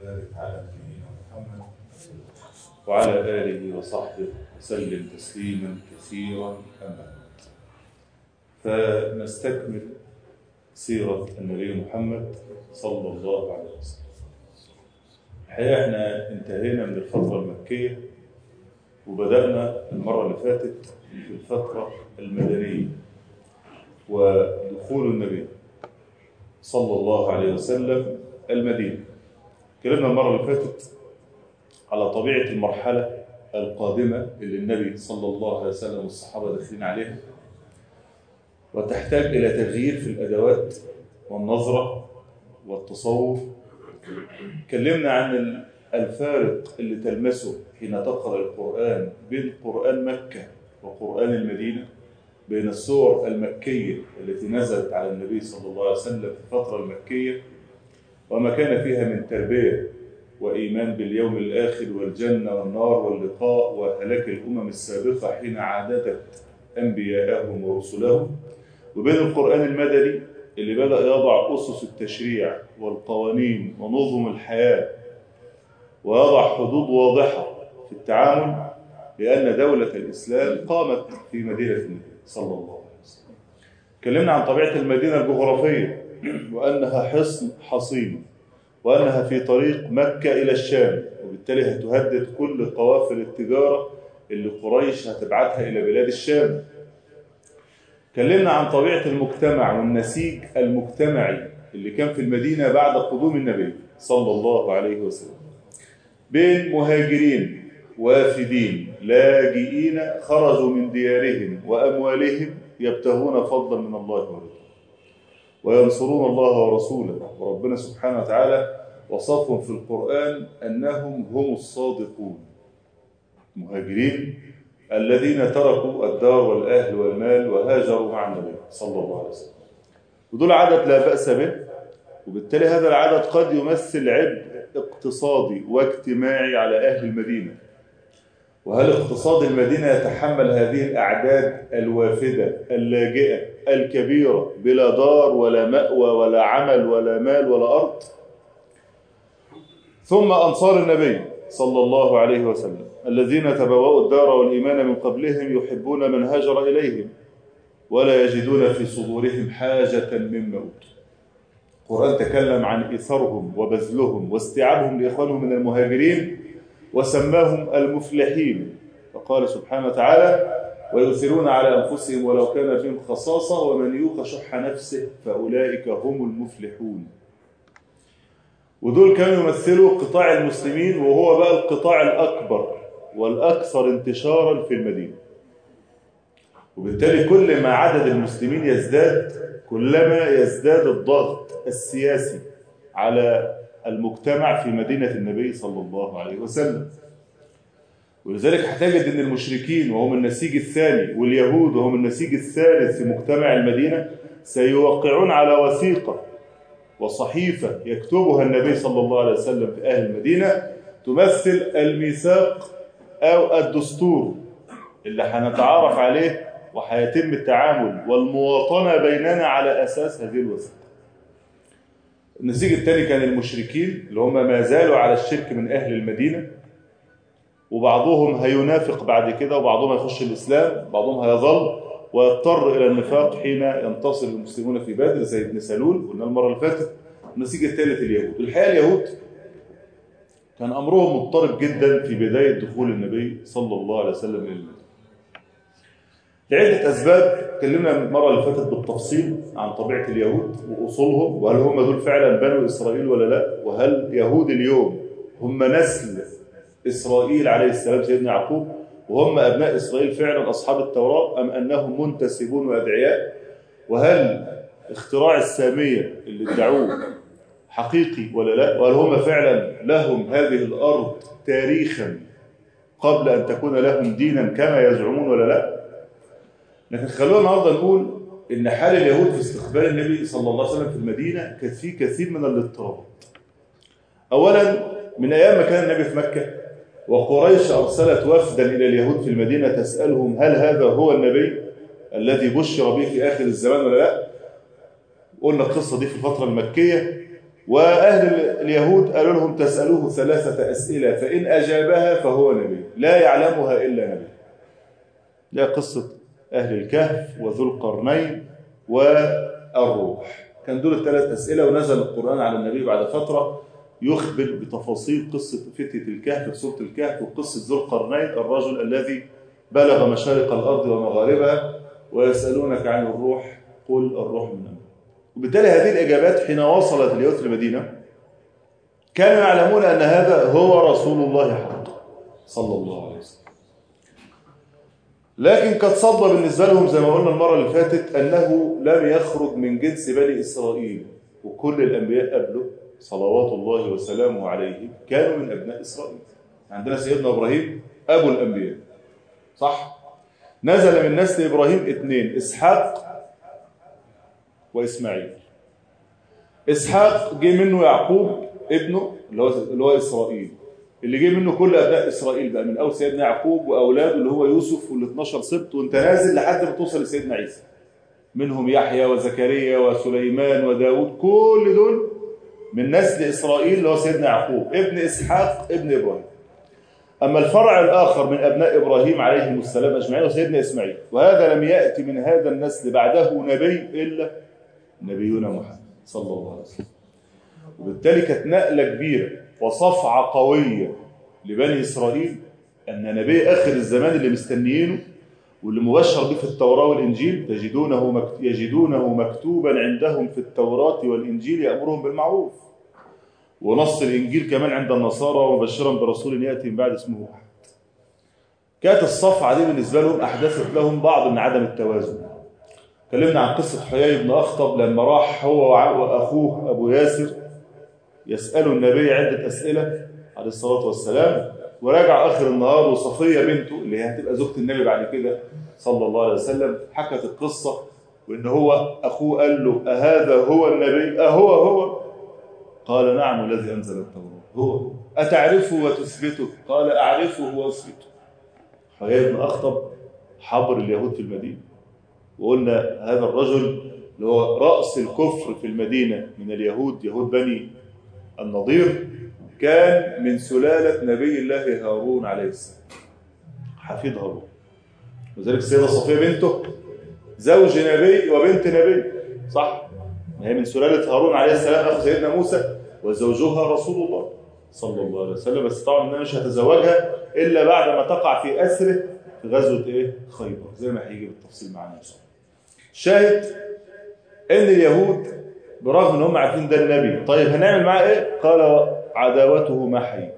وبارك على نبينا محمد وعلى آله وصحبه وسلم تسليما كثيرا أما فنستكمل سيرة النبي محمد صلى الله عليه وسلم الحقيقة احنا انتهينا من الفترة المكية وبدأنا المرة اللي فاتت في الفترة المدنية ودخول النبي صلى الله عليه وسلم المدينة اتكلمنا المرة اللي فاتت على طبيعة المرحلة القادمة اللي النبي صلى الله عليه وسلم والصحابة داخلين عليها وتحتاج إلى تغيير في الأدوات والنظرة والتصور اتكلمنا عن الفارق اللي تلمسه حين تقرأ القرآن بين قرآن مكة وقرآن المدينة بين السور المكية التي نزلت على النبي صلى الله عليه وسلم في الفترة المكية وما كان فيها من تربية وإيمان باليوم الآخر والجنة والنار واللقاء وهلاك الأمم السابقة حين عادتت أنبياءهم ورسلهم وبين القرآن المدني اللي بدأ يضع أسس التشريع والقوانين ونظم الحياة ويضع حدود واضحة في التعامل لأن دولة الإسلام قامت في مدينة النبي صلى الله عليه وسلم تكلمنا عن طبيعة المدينة الجغرافية وأنها حصن حصين وأنها في طريق مكة إلى الشام وبالتالي هتهدد كل قوافل التجارة اللي قريش هتبعتها إلى بلاد الشام تكلمنا عن طبيعة المجتمع والنسيج المجتمعي اللي كان في المدينة بعد قدوم النبي صلى الله عليه وسلم بين مهاجرين وافدين لاجئين خرجوا من ديارهم وأموالهم يبتغون فضلا من الله ورضوانه وينصرون الله ورسوله وربنا سبحانه وتعالى وصفهم في القرآن أنهم هم الصادقون مهاجرين الذين تركوا الدار والأهل والمال وهاجروا مع النبي صلى الله عليه وسلم ودول عدد لا بأس به وبالتالي هذا العدد قد يمثل عبء اقتصادي واجتماعي على أهل المدينة وهل اقتصاد المدينة يتحمل هذه الأعداد الوافدة اللاجئة الكبيرة بلا دار ولا مأوى ولا عمل ولا مال ولا أرض ثم أنصار النبي صلى الله عليه وسلم الذين تبوأوا الدار والإيمان من قبلهم يحبون من هاجر إليهم ولا يجدون في صدورهم حاجة مما أوتوا القرآن تكلم عن إثرهم وبذلهم واستيعابهم لإخوانهم من المهاجرين وسماهم المفلحين فقال سبحانه وتعالى ويؤثرون على أنفسهم ولو كان فيهم خصاصة ومن يوق شح نفسه فأولئك هم المفلحون ودول كانوا يمثلوا قطاع المسلمين وهو بقى القطاع الأكبر والأكثر انتشارا في المدينة وبالتالي كل ما عدد المسلمين يزداد كلما يزداد الضغط السياسي على المجتمع في مدينة النبي صلى الله عليه وسلم ولذلك هتجد ان المشركين وهم النسيج الثاني واليهود وهم النسيج الثالث في مجتمع المدينة سيوقعون على وثيقة وصحيفة يكتبها النبي صلى الله عليه وسلم في أهل المدينة تمثل الميثاق أو الدستور اللي هنتعارف عليه وهيتم التعامل والمواطنة بيننا على أساس هذه الوثيقة النسيج الثاني كان المشركين اللي هم ما زالوا على الشرك من أهل المدينة وبعضهم هينافق بعد كده وبعضهم هيخش الإسلام بعضهم هيظل ويضطر إلى النفاق حين ينتصر المسلمون في بدر زي ابن سلول قلنا المرة اللي فاتت النسيج الثالث اليهود الحقيقة اليهود كان أمرهم مضطرب جدا في بداية دخول النبي صلى الله عليه وسلم إلى المدينة لعدة أسباب اتكلمنا المرة اللي فاتت بالتفصيل عن طبيعة اليهود وأصولهم وهل هم دول فعلا بنو إسرائيل ولا لا وهل يهود اليوم هم نسل إسرائيل عليه السلام سيدنا يعقوب وهم أبناء إسرائيل فعلا أصحاب التوراة أم أنهم منتسبون وأدعياء وهل اختراع السامية اللي ادعوه حقيقي ولا لا وهل هم فعلا لهم هذه الأرض تاريخا قبل أن تكون لهم دينا كما يزعمون ولا لا لكن خلونا النهارده نقول ان حال اليهود في استقبال النبي صلى الله عليه وسلم في المدينه كان فيه كثير من الاضطرابات. اولا من ايام ما كان النبي في مكه وقريش ارسلت وفدا الى اليهود في المدينه تسالهم هل هذا هو النبي الذي بشر به في اخر الزمان ولا لا؟ قلنا القصه دي في الفتره المكيه وأهل اليهود قالوا لهم تسألوه ثلاثة أسئلة فإن أجابها فهو نبي لا يعلمها إلا نبي لا قصة أهل الكهف وذو القرنين والروح كان دول الثلاث أسئلة ونزل القرآن على النبي بعد فترة يخبر بتفاصيل قصة فتية الكهف في سورة الكهف وقصة ذو القرنين الرجل الذي بلغ مشارق الأرض ومغاربها ويسألونك عن الروح قل الروح من أمر وبالتالي هذه الإجابات حين وصلت اليهود في المدينة كانوا يعلمون أن هذا هو رسول الله حق صلى الله عليه وسلم لكن قد صد بالنسبة لهم زي ما قلنا المرة اللي فاتت أنه لم يخرج من جنس بني إسرائيل وكل الأنبياء قبله صلوات الله وسلامه عليه كانوا من أبناء إسرائيل عندنا سيدنا إبراهيم أبو الأنبياء صح؟ نزل من نسل إبراهيم اثنين إسحاق وإسماعيل إسحاق جه منه يعقوب ابنه اللي هو اللي هو إسرائيل اللي جه منه كل أبناء إسرائيل بقى من أول سيدنا يعقوب وأولاده اللي هو يوسف وال 12 سبط وأنت نازل لحد ما توصل لسيدنا عيسى منهم يحيى وزكريا وسليمان وداود كل دول من نسل إسرائيل اللي هو سيدنا يعقوب ابن إسحاق ابن إبراهيم أما الفرع الآخر من أبناء إبراهيم عليهم السلام أجمعين وسيدنا إسماعيل وهذا لم يأتي من هذا النسل بعده نبي إلا نبينا محمد صلى الله عليه وسلم وبالتالي كانت نقلة كبيرة وصفعة قوية لبني إسرائيل أن نبي آخر الزمان اللي مستنيينه واللي مبشر به في التوراة والإنجيل تجدونه مكت... يجدونه مكتوبا عندهم في التوراة والإنجيل يأمرهم بالمعروف ونص الإنجيل كمان عند النصارى ومبشرا برسول يأتي من بعد اسمه أحد كانت الصفعة دي بالنسبة لهم أحدثت لهم بعض من عدم التوازن كلمنا عن قصة حيي بن أخطب لما راح هو وأخوه أبو ياسر يسألوا النبي عدة أسئلة عليه الصلاة والسلام وراجع آخر النهار وصفية بنته اللي هي هتبقى زوجة النبي بعد كده صلى الله عليه وسلم حكت القصة وإن هو أخوه قال له أهذا هو النبي أهو هو قال نعم الذي أنزل التوراة هو أتعرفه وتثبته قال أعرفه وأثبته حيي بن أخطب حبر اليهود في المدينة وقلنا هذا الرجل اللي هو رأس الكفر في المدينة من اليهود يهود بني النضير كان من سلالة نبي الله هارون عليه السلام حفيد هارون وذلك السيدة صفية بنته زوج نبي وبنت نبي صح هي من سلالة هارون عليه السلام أخو سيدنا موسى وزوجها رسول الله صلى الله عليه وسلم بس طبعا انها مش هتزوجها إلا بعد ما تقع في أسره في غزوة إيه؟ خيبر زي ما هيجي بالتفصيل معانا إن شاء الله شاهد ان اليهود برغم ان هم عارفين ده النبي طيب هنعمل معاه ايه قال عداوته ما حيت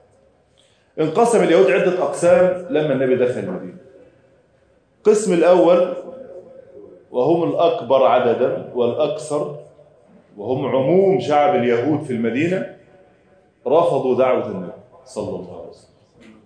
انقسم اليهود عدة أقسام لما النبي دخل المدينة القسم الأول وهم الأكبر عددا والأكثر وهم عموم شعب اليهود في المدينة رفضوا دعوة النبي صلى الله عليه وسلم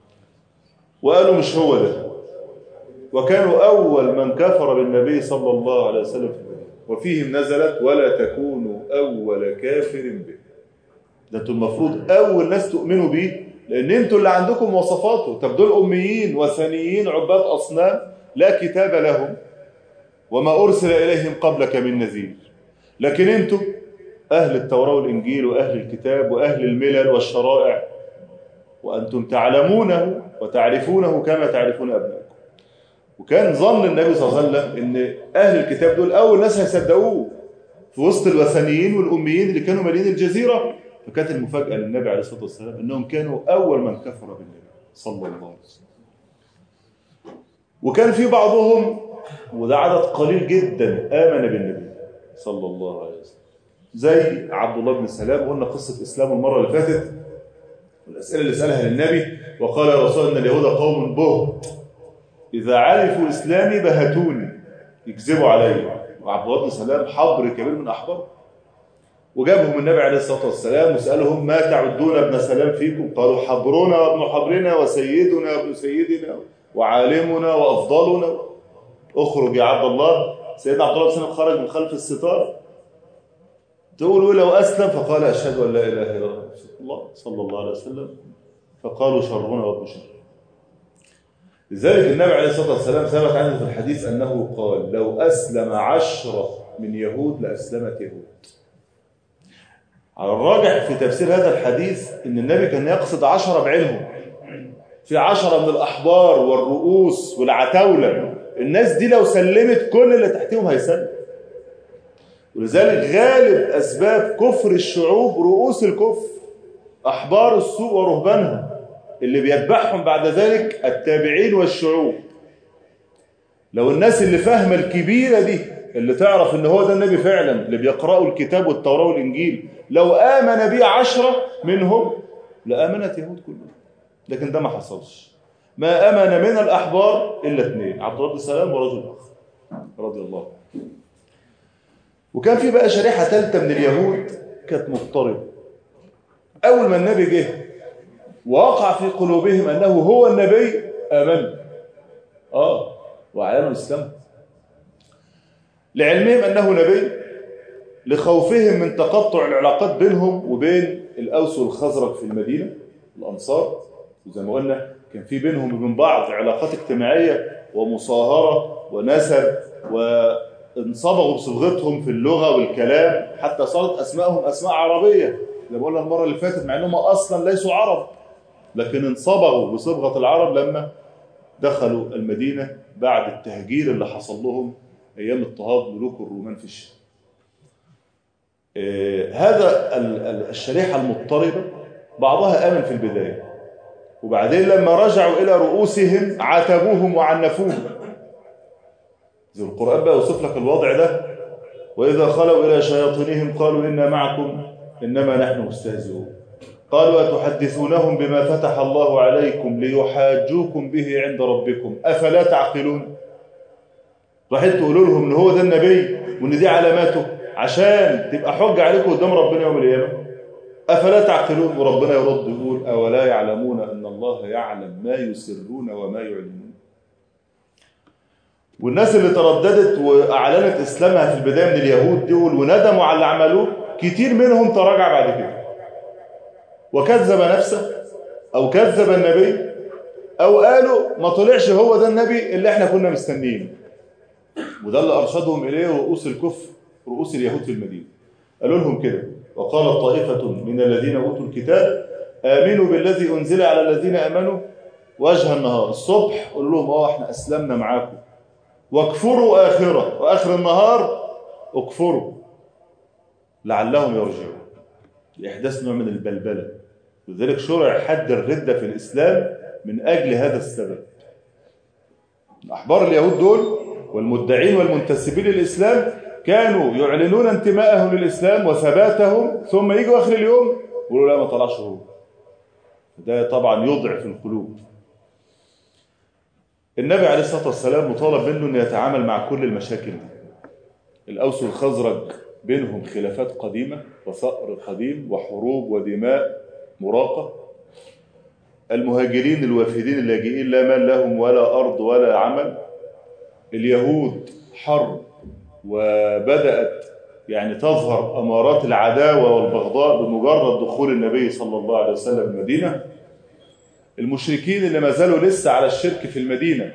وقالوا مش هو ده وكانوا أول من كفر بالنبي صلى الله عليه وسلم في المدينة وفيهم نزلت ولا تكونوا أول كافر به ده انتوا المفروض أول ناس تؤمنوا بيه لأن انتوا اللي عندكم وصفاته طب دول أميين وثنيين عباد أصنام لا كتاب لهم وما أرسل إليهم قبلك من نذير لكن انتوا أهل التوراة والإنجيل وأهل الكتاب وأهل الملل والشرائع وأنتم تعلمونه وتعرفونه كما تعرفون أبنائكم وكان ظن النبي صلى الله عليه وسلم ان اهل الكتاب دول اول ناس هيصدقوه في وسط الوثنيين والاميين اللي كانوا مالين الجزيره فكانت المفاجاه للنبي عليه الصلاه والسلام انهم كانوا اول من كفر بالنبي صلى الله عليه وسلم وكان في بعضهم وده عدد قليل جدا امن بالنبي صلى الله عليه وسلم زي عبد الله بن سلام قلنا قصه اسلامه المره اللي فاتت والاسئله اللي سالها للنبي وقال يا رسول ان اليهود قوم بهت إذا عرفوا إسلامي بهتوني يكذبوا علي وعبد الله بن سلام حبر كبير من أحبار وجابهم النبي عليه الصلاة والسلام وسألهم ما تعدون ابن سلام فيكم قالوا حبرنا وابن حبرنا وسيدنا وابن سيدنا وعالمنا وأفضلنا اخرج يا عبد الله سيدنا عبد الله بن سلام خرج من خلف الستار تقولوا لو أسلم فقال أشهد أن لا إله إلا الله صلى الله عليه وسلم فقالوا شرنا وابن شر لذلك النبي عليه الصلاة والسلام ثبت عنه في الحديث أنه قال لو أسلم عشرة من يهود لأسلمت يهود على الراجح في تفسير هذا الحديث ان النبي كان يقصد عشرة بعينهم في عشرة من الأحبار والرؤوس والعتاولة الناس دي لو سلمت كل اللي تحتهم هيسلم ولذلك غالب أسباب كفر الشعوب رؤوس الكفر أحبار السوء ورهبانها اللي بيتبعهم بعد ذلك التابعين والشعوب لو الناس اللي فاهمة الكبيرة دي اللي تعرف ان هو ده النبي فعلا اللي بيقرأوا الكتاب والتوراة والإنجيل لو آمن بيه عشرة منهم لآمنت يهود كلهم لكن ده ما حصلش ما أمن من الأحبار إلا اثنين عبد الله بن سلام ورجل آخر رضي الله عنه وكان في بقى شريحة ثالثة من اليهود كانت مضطربة أول ما النبي جه ووقع في قلوبهم أنه هو النبي آمنوا آه وأعلنوا الإسلام لعلمهم أنه نبي لخوفهم من تقطع العلاقات بينهم وبين الأوس والخزرج في المدينة الأنصار وزي ما قلنا كان في بينهم وبين بعض علاقات اجتماعية ومصاهرة ونسب وانصبغوا بصبغتهم في اللغة والكلام حتى صارت أسمائهم أسماء عربية زي ما قلنا المرة اللي فاتت مع أنهم أصلا ليسوا عرب لكن انصبغوا بصبغة العرب لما دخلوا المدينة بعد التهجير اللي حصل لهم أيام اضطهاد ملوك الرومان في الشام آه هذا الشريحة المضطربة بعضها آمن في البداية وبعدين لما رجعوا إلى رؤوسهم عاتبوهم وعنفوهم زي القرآن بقى يوصف لك الوضع ده وإذا خلوا إلى شياطينهم قالوا إنا معكم إنما نحن مستهزئون قالوا أتحدثونهم بما فتح الله عليكم ليحاجوكم به عند ربكم أفلا تعقلون راحت تقولوا لهم إن هو ده النبي وإن دي علاماته عشان تبقى حجة عليكم قدام ربنا يوم القيامة أفلا تعقلون وربنا يرد يقول أولا يعلمون أن الله يعلم ما يسرون وما يعلنون والناس اللي ترددت وأعلنت إسلامها في البداية من اليهود دول وندموا على اللي عملوه كتير منهم تراجع بعد كده وكذب نفسه أو كذب النبي أو قالوا ما طلعش هو ده النبي اللي احنا كنا مستنيين وده اللي أرشدهم إليه رؤوس الكفر رؤوس اليهود في المدينة قالوا لهم كده وقال طائفة من الذين أوتوا الكتاب آمنوا بالذي أنزل على الذين آمنوا وجه النهار الصبح قولوا لهم اه احنا أسلمنا معاكم واكفروا آخرة وآخر النهار اكفروا لعلهم يرجعون لإحداث نوع من البلبلة لذلك شرع حد الردة في الإسلام من أجل هذا السبب أحبار اليهود دول والمدعين والمنتسبين للإسلام كانوا يعلنون انتمائهم للإسلام وثباتهم ثم يجوا آخر اليوم يقولوا لا ما طلعش هو ده طبعا يضعف القلوب النبي عليه الصلاة والسلام مطالب منه أن يتعامل مع كل المشاكل دي الأوس والخزرج بينهم خلافات قديمة وثأر قديم وحروب ودماء مراقة المهاجرين الوافدين اللاجئين لا مال لهم ولا أرض ولا عمل اليهود حرب وبدأت يعني تظهر أمارات العداوة والبغضاء بمجرد دخول النبي صلى الله عليه وسلم المدينة المشركين اللي ما زالوا لسه على الشرك في المدينة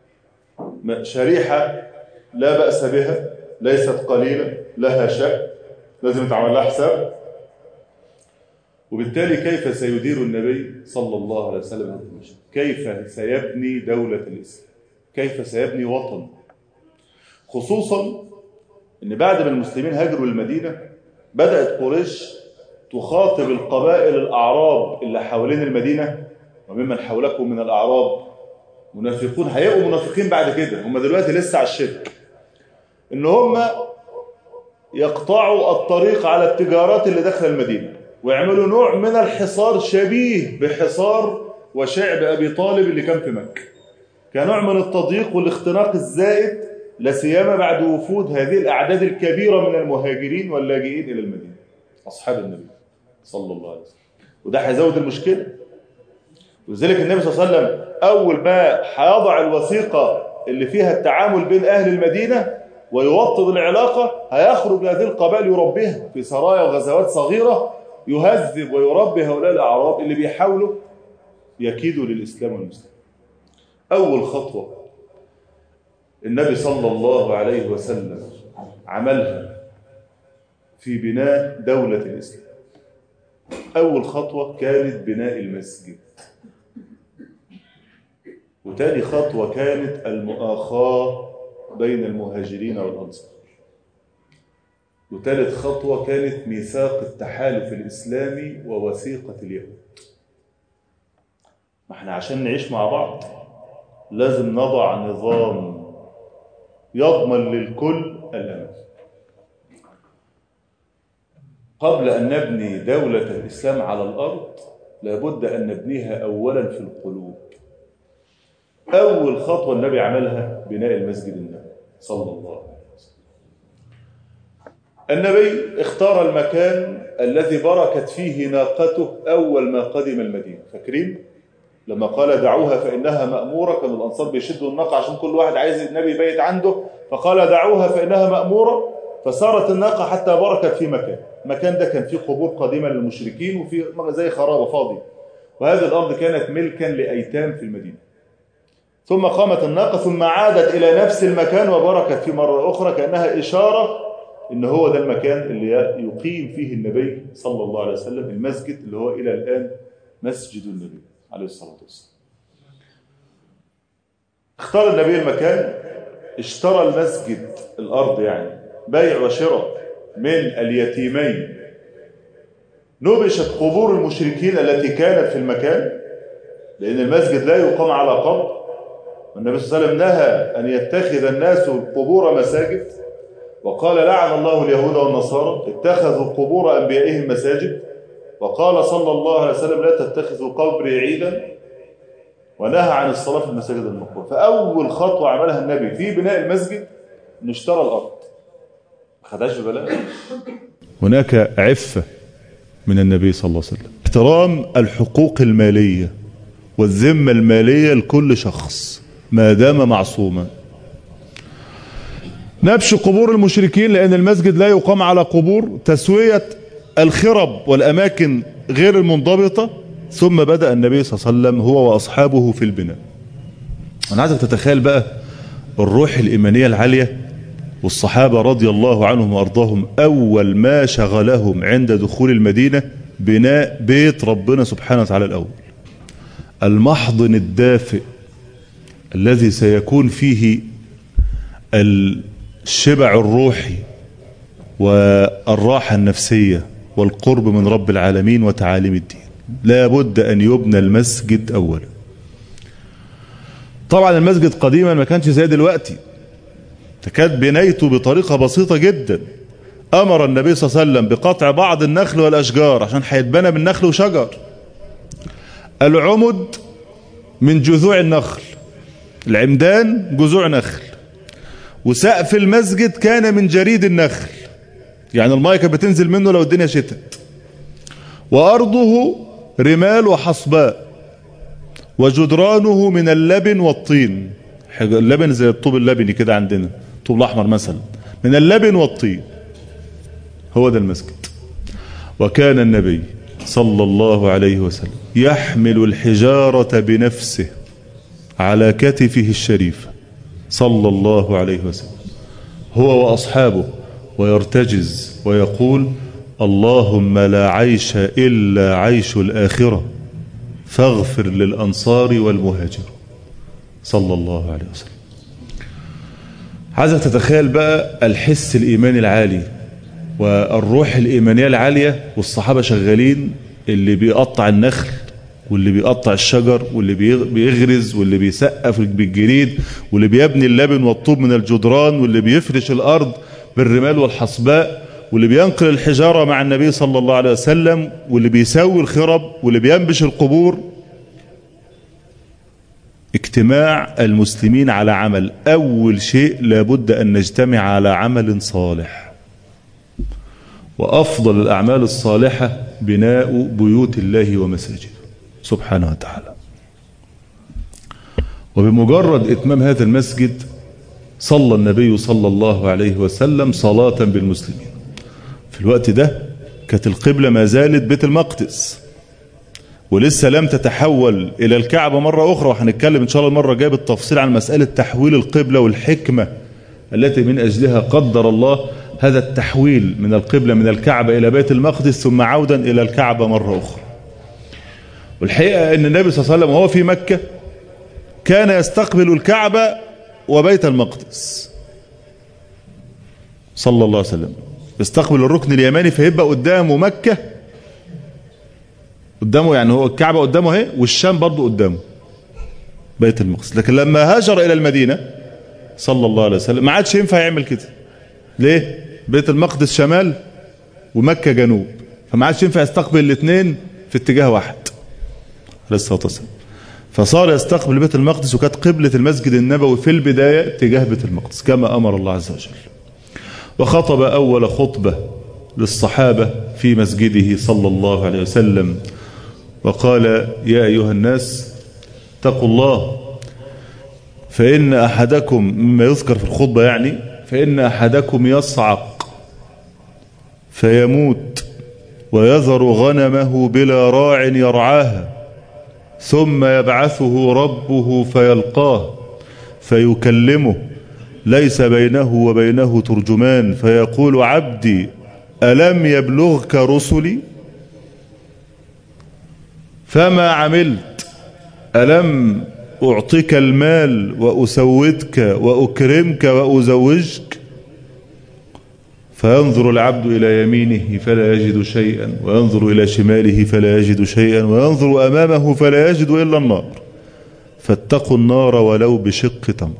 شريحة لا بأس بها ليست قليلة لها شأن لازم يتعمل لها حساب وبالتالي كيف سيدير النبي صلى الله عليه وسلم هذا المشهد كيف سيبني دولة الإسلام كيف سيبني وطن خصوصا ان بعد ما المسلمين هاجروا المدينة بدأت قريش تخاطب القبائل الأعراب اللي حوالين المدينة وممن حولكم من الأعراب منافقون هيبقوا منافقين بعد كده هم دلوقتي لسه على الشرك ان هم يقطعوا الطريق على التجارات اللي داخل المدينة ويعملوا نوع من الحصار شبيه بحصار وشعب أبي طالب اللي كان في مكة كنوع من التضييق والاختناق الزائد لا سيما بعد وفود هذه الأعداد الكبيرة من المهاجرين واللاجئين إلى المدينة أصحاب النبي صلى الله عليه وسلم وده هيزود المشكلة ولذلك النبي صلى الله عليه وسلم أول ما هيضع الوثيقة اللي فيها التعامل بين أهل المدينة ويوطد العلاقة هيخرج لهذه القبائل يربيها في سرايا وغزوات صغيرة يهذب ويربي هؤلاء الأعراب اللي بيحاولوا يكيدوا للإسلام والمسلمين أول خطوة النبي صلى الله عليه وسلم عملها في بناء دولة الإسلام أول خطوة كانت بناء المسجد وتاني خطوة كانت المؤاخاة بين المهاجرين والأنصار وتالت خطوة كانت ميثاق التحالف الإسلامي ووثيقة اليهود ما احنا عشان نعيش مع بعض لازم نضع نظام يضمن للكل الأمان قبل أن نبني دولة الإسلام على الأرض لابد أن نبنيها أولا في القلوب أول خطوة النبي عملها بناء المسجد النبوي صلى الله عليه وسلم النبي اختار المكان الذي بركت فيه ناقته أول ما قدم المدينة فاكرين؟ لما قال دعوها فإنها مأمورة كان الأنصار بيشدوا الناقة عشان كل واحد عايز النبي يبيت عنده فقال دعوها فإنها مأمورة فصارت الناقة حتى بركت في مكان المكان ده كان فيه قبور قديمة للمشركين وفي زي خرابة فاضي وهذه الأرض كانت ملكا لأيتام في المدينة ثم قامت الناقة ثم عادت إلى نفس المكان وبركت في مرة أخرى كأنها إشارة إن هو ده المكان اللي يقيم فيه النبي صلى الله عليه وسلم المسجد اللي هو إلى الآن مسجد النبي عليه الصلاة والسلام اختار النبي المكان اشترى المسجد الأرض يعني بيع وشراء من اليتيمين نبشت قبور المشركين التي كانت في المكان لأن المسجد لا يقام على قبر والنبي صلى الله عليه وسلم نهى أن يتخذ الناس القبور مساجد وقال لعن الله اليهود والنصارى اتخذوا قبور أنبيائهم مساجد وقال صلى الله عليه وسلم لا تتخذوا قبري عيدا ونهى عن الصلاة في المساجد المقبورة فأول خطوة عملها النبي في بناء المسجد أن اشترى الأرض ما خدهاش ببلاش هناك عفة من النبي صلى الله عليه وسلم احترام الحقوق المالية والذمة المالية لكل شخص ما دام معصوما نبش قبور المشركين لأن المسجد لا يقام على قبور تسوية الخرب والأماكن غير المنضبطة ثم بدأ النبي صلى الله عليه وسلم هو وأصحابه في البناء أنا عايزك تتخيل بقى الروح الإيمانية العالية والصحابة رضي الله عنهم وأرضاهم أول ما شغلهم عند دخول المدينة بناء بيت ربنا سبحانه وتعالى الأول المحضن الدافئ الذي سيكون فيه الشبع الروحي والراحة النفسية والقرب من رب العالمين وتعاليم الدين لا بد أن يبنى المسجد أولا طبعا المسجد قديما ما كانش زي دلوقتي تكاد بنيته بطريقة بسيطة جدا أمر النبي صلى الله عليه وسلم بقطع بعض النخل والأشجار عشان هيتبنى من نخل وشجر العمد من جذوع النخل العمدان جذوع نخل وسقف المسجد كان من جريد النخل يعني المايه كانت بتنزل منه لو الدنيا شتت وأرضه رمال وحصباء وجدرانه من اللبن والطين اللبن زي الطوب اللبني كده عندنا الطوب الأحمر مثلا من اللبن والطين هو ده المسجد وكان النبي صلى الله عليه وسلم يحمل الحجارة بنفسه على كتفه الشريف صلى الله عليه وسلم هو وأصحابه ويرتجز ويقول اللهم لا عيش إلا عيش الآخرة فاغفر للأنصار والمهاجر صلى الله عليه وسلم عايزك تتخيل بقى الحس الإيماني العالي والروح الإيمانية العالية والصحابة شغالين اللي بيقطع النخل واللي بيقطع الشجر واللي بيغرز واللي بيسقف بالجريد واللي بيبني اللبن والطوب من الجدران واللي بيفرش الأرض بالرمال والحصباء واللي بينقل الحجارة مع النبي صلى الله عليه وسلم واللي بيسوي الخرب واللي بينبش القبور اجتماع المسلمين على عمل أول شيء لابد أن نجتمع على عمل صالح وأفضل الأعمال الصالحة بناء بيوت الله ومساجده سبحانه وتعالى وبمجرد إتمام هذا المسجد صلى النبي صلى الله عليه وسلم صلاة بالمسلمين في الوقت ده كانت القبلة ما زالت بيت المقدس ولسه لم تتحول إلى الكعبة مرة أخرى وهنتكلم إن شاء الله المرة الجاية بالتفصيل عن مسألة تحويل القبلة والحكمة التي من أجلها قدر الله هذا التحويل من القبلة من الكعبة إلى بيت المقدس ثم عودا إلى الكعبة مرة أخرى والحقيقة أن النبي صلى الله عليه وسلم وهو في مكة كان يستقبل الكعبة وبيت المقدس صلى الله عليه وسلم يستقبل الركن اليماني فيبقى قدامه مكة قدامه يعني هو الكعبة قدامه اهي والشام برضه قدامه بيت المقدس لكن لما هاجر إلى المدينة صلى الله عليه وسلم ما عادش ينفع يعمل كده ليه بيت المقدس شمال ومكة جنوب فما عادش ينفع يستقبل الاثنين في اتجاه واحد عليه الصلاة والسلام فصار يستقبل بيت المقدس وكانت قبلة المسجد النبوي في البداية اتجاه بيت المقدس كما أمر الله عز وجل وخطب أول خطبة للصحابة في مسجده صلى الله عليه وسلم وقال يا أيها الناس اتقوا الله فإن أحدكم مما يذكر في الخطبة يعني فإن أحدكم يصعق فيموت ويذر غنمه بلا راع يرعاها ثم يبعثه ربه فيلقاه فيكلمه ليس بينه وبينه ترجمان فيقول عبدي ألم يبلغك رسلي فما عملت ألم أعطيك المال وأسودك وأكرمك وأزوجك فينظر العبد إلى يمينه فلا يجد شيئا وينظر إلى شماله فلا يجد شيئا وينظر أمامه فلا يجد إلا النار فاتقوا النار ولو بشق تمر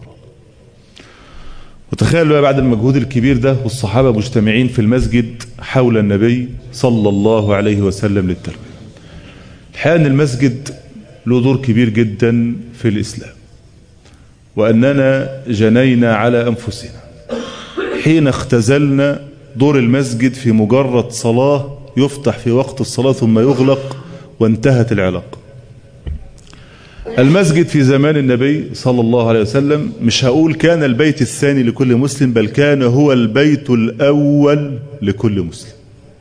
وتخيل بقى بعد المجهود الكبير ده والصحابة مجتمعين في المسجد حول النبي صلى الله عليه وسلم للتربية الحقيقة أن المسجد له دور كبير جدا في الإسلام وأننا جنينا على أنفسنا حين اختزلنا دور المسجد في مجرد صلاة يفتح في وقت الصلاة ثم يغلق وانتهت العلاقة المسجد في زمان النبي صلى الله عليه وسلم مش هقول كان البيت الثاني لكل مسلم بل كان هو البيت الأول لكل مسلم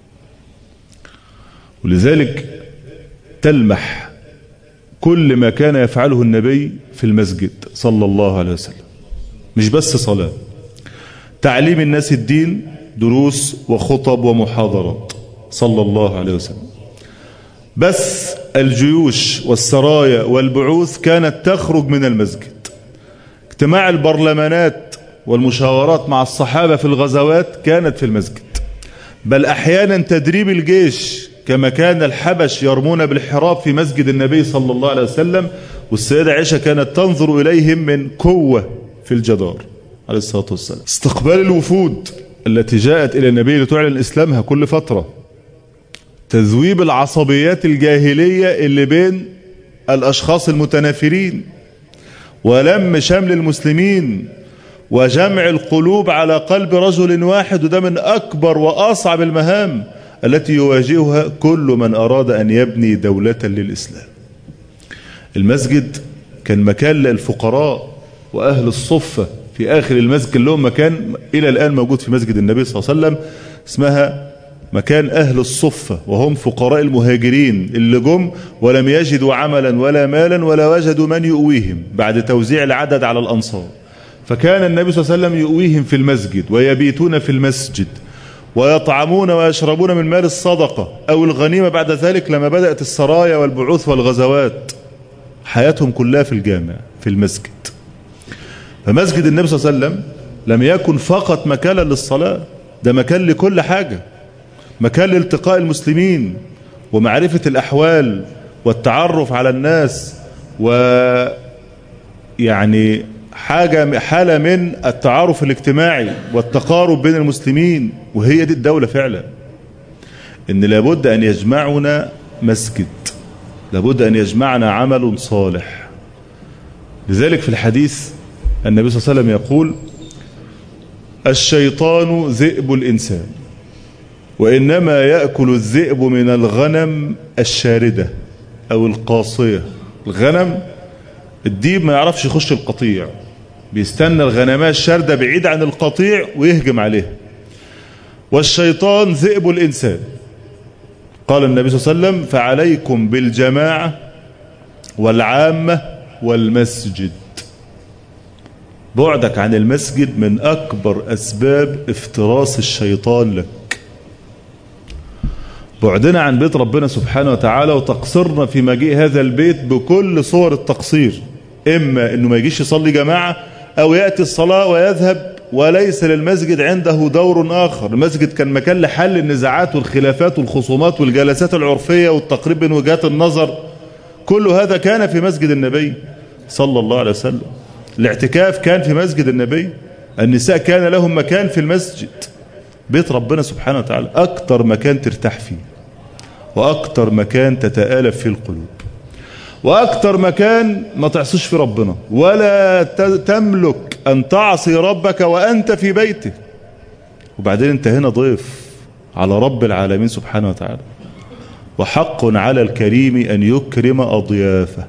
ولذلك تلمح كل ما كان يفعله النبي في المسجد صلى الله عليه وسلم مش بس صلاة تعليم الناس الدين دروس وخطب ومحاضرات صلى الله عليه وسلم بس الجيوش والسرايا والبعوث كانت تخرج من المسجد اجتماع البرلمانات والمشاورات مع الصحابة في الغزوات كانت في المسجد بل أحيانا تدريب الجيش كما كان الحبش يرمون بالحراب في مسجد النبي صلى الله عليه وسلم والسيدة عائشة كانت تنظر إليهم من قوة في الجدار عليه الصلاة والسلام استقبال الوفود التي جاءت إلى النبي لتعلن إسلامها كل فترة تذويب العصبيات الجاهلية اللي بين الأشخاص المتنافرين ولم شمل المسلمين وجمع القلوب على قلب رجل واحد وده من أكبر وأصعب المهام التي يواجهها كل من أراد أن يبني دولة للإسلام المسجد كان مكان للفقراء وأهل الصفة في آخر المسجد لهم مكان إلى الآن موجود في مسجد النبي صلى الله عليه وسلم اسمها مكان أهل الصفة وهم فقراء المهاجرين اللي جم ولم يجدوا عملا ولا مالا ولا وجدوا من يؤويهم بعد توزيع العدد على الأنصار فكان النبي صلى الله عليه وسلم يؤويهم في المسجد ويبيتون في المسجد ويطعمون ويشربون من مال الصدقة أو الغنيمة بعد ذلك لما بدأت السرايا والبعوث والغزوات حياتهم كلها في الجامع في المسجد فمسجد النبي صلى الله عليه وسلم لم يكن فقط مكانا للصلاة ده مكان لكل حاجة مكان لالتقاء المسلمين ومعرفة الأحوال والتعرف على الناس و يعني حاجة حالة من التعارف الاجتماعي والتقارب بين المسلمين وهي دي الدولة فعلا ان لابد ان يجمعنا مسجد لابد ان يجمعنا عمل صالح لذلك في الحديث النبي صلى الله عليه وسلم يقول الشيطان ذئب الإنسان وإنما يأكل الذئب من الغنم الشاردة أو القاصية الغنم الديب ما يعرفش يخش القطيع بيستنى الغنماء الشاردة بعيد عن القطيع ويهجم عليه والشيطان ذئب الإنسان قال النبي صلى الله عليه وسلم فعليكم بالجماعة والعامة والمسجد بعدك عن المسجد من أكبر أسباب افتراس الشيطان لك بعدنا عن بيت ربنا سبحانه وتعالى وتقصيرنا في مجيء هذا البيت بكل صور التقصير إما أنه ما يجيش يصلي جماعة أو يأتي الصلاة ويذهب وليس للمسجد عنده دور آخر المسجد كان مكان لحل النزاعات والخلافات والخصومات والجلسات العرفية والتقريب من وجهات النظر كل هذا كان في مسجد النبي صلى الله عليه وسلم الاعتكاف كان في مسجد النبي النساء كان لهم مكان في المسجد بيت ربنا سبحانه وتعالى أكتر مكان ترتاح فيه وأكتر مكان تتآلف فيه القلوب وأكتر مكان ما تعصيش في ربنا ولا تملك أن تعصي ربك وأنت في بيته وبعدين أنت هنا ضيف على رب العالمين سبحانه وتعالى وحق على الكريم أن يكرم أضيافه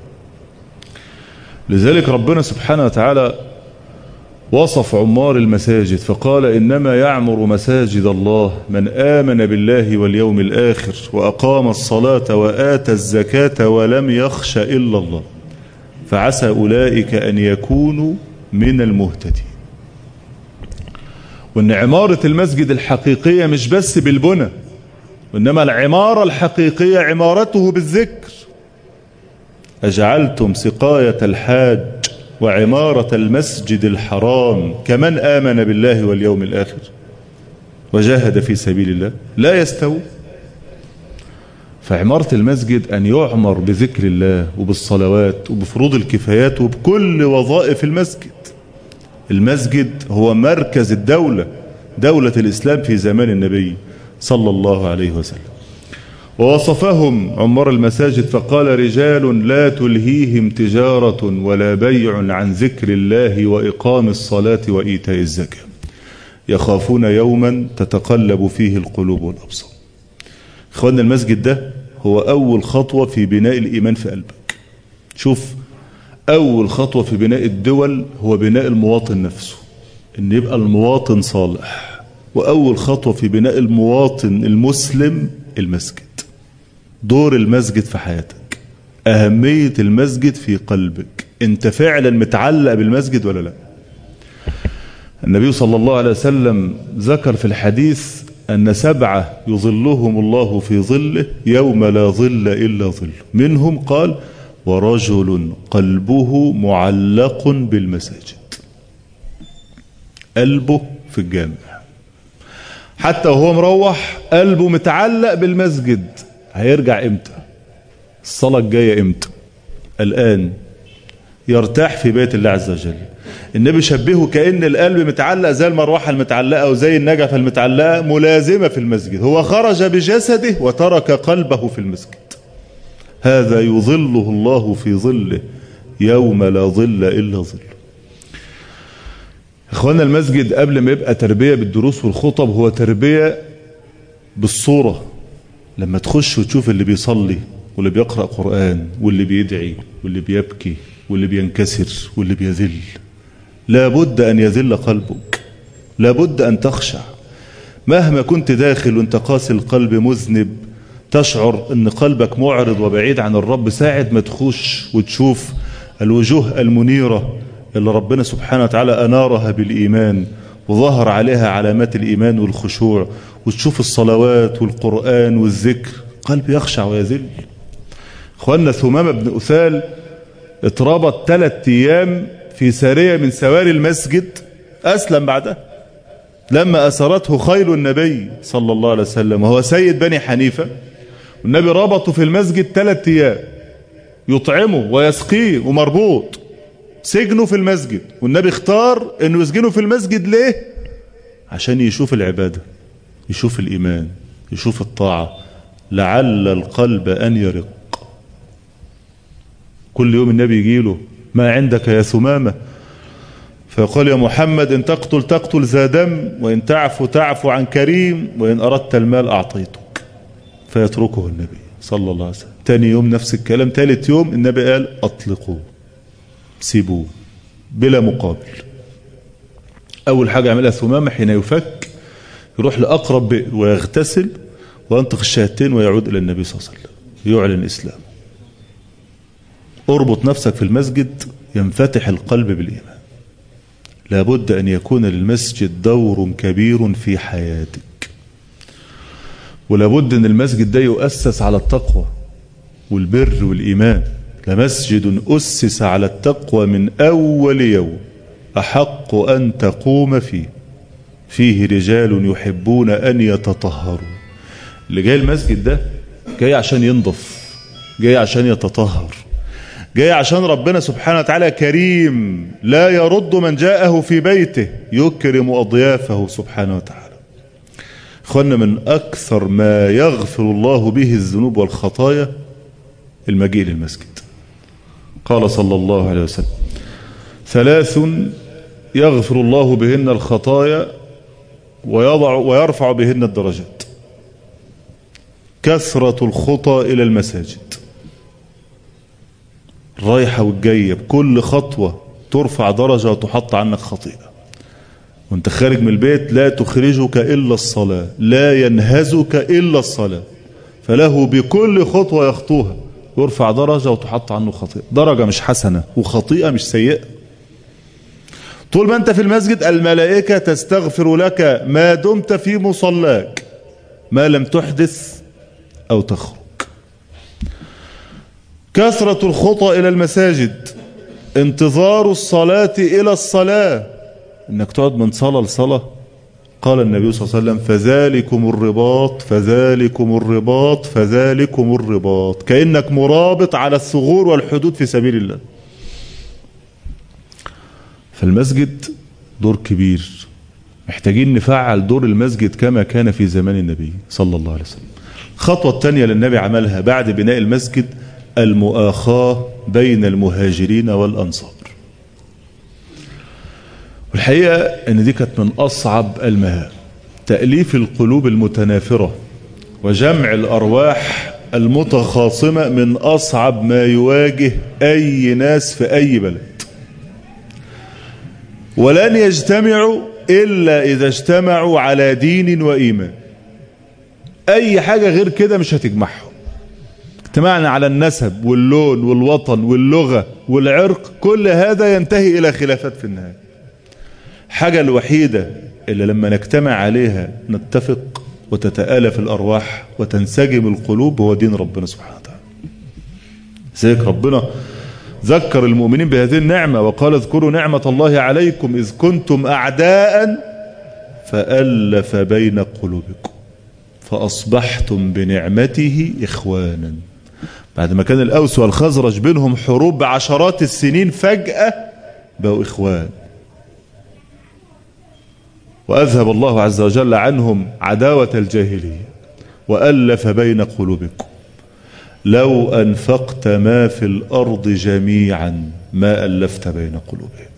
لذلك ربنا سبحانه وتعالى وصف عمار المساجد فقال إنما يعمر مساجد الله من آمن بالله واليوم الآخر وأقام الصلاة وآتى الزكاة ولم يخش إلا الله فعسى أولئك أن يكونوا من المهتدين وأن عمارة المسجد الحقيقية مش بس بالبنى وإنما العمارة الحقيقية عمارته بالذكر أجعلتم سقاية الحاج وعمارة المسجد الحرام كمن آمن بالله واليوم الآخر وجاهد في سبيل الله لا يستوي فعمارة المسجد أن يعمر بذكر الله وبالصلوات وبفروض الكفايات وبكل وظائف المسجد المسجد هو مركز الدولة دولة الإسلام في زمان النبي صلى الله عليه وسلم ووصفهم عمر المساجد فقال رجال لا تلهيهم تجارة ولا بيع عن ذكر الله وإقام الصلاة وإيتاء الزكاة يخافون يوما تتقلب فيه القلوب والأبصار إخواننا المسجد ده هو أول خطوة في بناء الإيمان في قلبك شوف أول خطوة في بناء الدول هو بناء المواطن نفسه إن يبقى المواطن صالح وأول خطوة في بناء المواطن المسلم المسجد دور المسجد في حياتك أهمية المسجد في قلبك أنت فعلا متعلق بالمسجد ولا لا النبي صلى الله عليه وسلم ذكر في الحديث أن سبعة يظلهم الله في ظله يوم لا ظل إلا ظل منهم قال ورجل قلبه معلق بالمساجد قلبه في الجامع حتى وهو مروح قلبه متعلق بالمسجد هيرجع امتى الصلاة الجاية امتى الآن يرتاح في بيت الله عز وجل النبي شبهه كأن القلب متعلق زي المروحة المتعلقة وزي النجفة المتعلقة ملازمة في المسجد هو خرج بجسده وترك قلبه في المسجد هذا يظله الله في ظله يوم لا ظل إلا ظله اخوانا المسجد قبل ما يبقى تربية بالدروس والخطب هو تربية بالصورة لما تخش وتشوف اللي بيصلي واللي بيقرأ قرآن واللي بيدعي واللي بيبكي واللي بينكسر واللي بيذل لابد أن يذل قلبك لابد أن تخشع مهما كنت داخل وانت قاسي القلب مذنب تشعر ان قلبك معرض وبعيد عن الرب ساعة ما تخش وتشوف الوجوه المنيرة اللي ربنا سبحانه وتعالى أنارها بالإيمان وظهر عليها علامات الإيمان والخشوع وتشوف الصلوات والقرآن والذكر قلب يخشع ويذل اخوانا ثمامة بن أثال اتربط ثلاث أيام في سارية من سواري المسجد أسلم بعدها لما أسرته خيل النبي صلى الله عليه وسلم وهو سيد بني حنيفة والنبي ربطه في المسجد ثلاث أيام يطعمه ويسقيه ومربوط سجنه في المسجد والنبي اختار انه يسجنه في المسجد ليه عشان يشوف العبادة يشوف الإيمان يشوف الطاعة لعل القلب أن يرق كل يوم النبي يجيله ما عندك يا ثمامة فيقول يا محمد إن تقتل تقتل ذا دم وإن تعفو تعفو عن كريم وإن أردت المال أعطيتك فيتركه النبي صلى الله عليه وسلم تاني يوم نفس الكلام تالت يوم النبي قال أطلقوه سيبوه بلا مقابل أول حاجة يعملها ثمامة حين يفك يروح لأقرب بئر ويغتسل وينطق الشهادتين ويعود إلى النبي صلى الله عليه وسلم يعلن إسلامه اربط نفسك في المسجد ينفتح القلب بالإيمان لابد أن يكون للمسجد دور كبير في حياتك ولابد أن المسجد ده يؤسس على التقوى والبر والإيمان لمسجد أسس على التقوى من أول يوم أحق أن تقوم فيه فيه رجال يحبون أن يتطهروا اللي جاي المسجد ده جاي عشان ينضف جاي عشان يتطهر جاي عشان ربنا سبحانه وتعالى كريم لا يرد من جاءه في بيته يكرم أضيافه سبحانه وتعالى اخوانا من أكثر ما يغفر الله به الذنوب والخطايا المجيء للمسجد قال صلى الله عليه وسلم ثلاث يغفر الله بهن الخطايا ويضع ويرفع بهن الدرجات كثرة الخطى إلى المساجد الرايحة والجاية بكل خطوة ترفع درجة وتحط عنك خطيئة وانت خارج من البيت لا تخرجك إلا الصلاة لا ينهزك إلا الصلاة فله بكل خطوة يخطوها يرفع درجة وتحط عنه خطيئة درجة مش حسنة وخطيئة مش سيئة طول ما انت في المسجد الملائكة تستغفر لك ما دمت في مصلاك ما لم تحدث أو تخرج كثرة الخطى إلى المساجد انتظار الصلاة إلى الصلاة انك تقعد من صلاة لصلاة قال النبي صلى الله عليه وسلم فذلكم الرباط فذلكم الرباط فذلكم الرباط كأنك مرابط على الثغور والحدود في سبيل الله فالمسجد دور كبير محتاجين نفعل دور المسجد كما كان في زمان النبي صلى الله عليه وسلم الخطوة الثانية اللي النبي عملها بعد بناء المسجد المؤاخاة بين المهاجرين والأنصار والحقيقة ان دي كانت من أصعب المهام تأليف القلوب المتنافرة وجمع الأرواح المتخاصمة من أصعب ما يواجه أي ناس في أي بلد ولن يجتمعوا إلا إذا اجتمعوا على دين وإيمان أي حاجة غير كده مش هتجمعهم اجتماعنا على النسب واللون والوطن واللغة والعرق كل هذا ينتهي إلى خلافات في النهاية حاجة الوحيدة اللي لما نجتمع عليها نتفق وتتآلف الأرواح وتنسجم القلوب هو دين ربنا سبحانه وتعالى زيك ربنا ذكر المؤمنين بهذه النعمة وقال اذكروا نعمة الله عليكم إذ كنتم أعداء فألف بين قلوبكم فأصبحتم بنعمته إخوانا بعد ما كان الأوس والخزرج بينهم حروب بعشرات السنين فجأة بقوا إخوان وأذهب الله عز وجل عنهم عداوة الجاهلية وألف بين قلوبكم لو أنفقت ما في الأرض جميعا ما ألفت بين قلوبهم